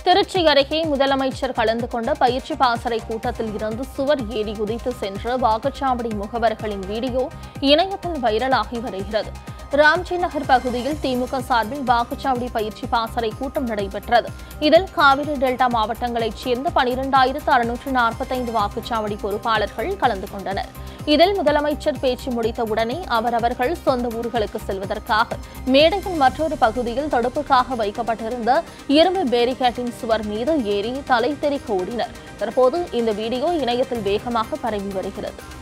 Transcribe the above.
திருச்சி அருகே முதலமைச்சர் கலந்து கொண்ட பயிற்சி பாசறை கூட்டத்தில் இருந்து சுவர் ஏறி குதித்து சென்ற வாக்குச்சாவடி முகவர்களின் வீடியோ இணையத்தில் வைரலாகி வருகிறது ராம்ஜி நகர் பகுதியில் திமுக சார்பில் வாக்குச்சாவடி பயிற்சி பாசறை கூட்டம் நடைபெற்றது இதில் காவிரி டெல்டா மாவட்டங்களைச் சேர்ந்த பனிரெண்டாயிரத்து அறுநூற்று நாற்பத்தைந்து வாக்குச்சாவடி பொறுப்பாளர்கள் கலந்து கொண்டனர் இதில் முதலமைச்சர் பேச்சு முடித்தவுடனே அவரவர்கள் சொந்த ஊர்களுக்கு செல்வதற்காக மேடையின் மற்றொரு பகுதியில் தடுப்புக்காக வைக்கப்பட்டிருந்த இரும்பு பேரிகேட்டின் சுவர் மீது ஏறி தலை தெறிக்க ஓடினர் தற்போது இந்த வீடியோ இணையத்தில் வேகமாக பரவி வருகிறது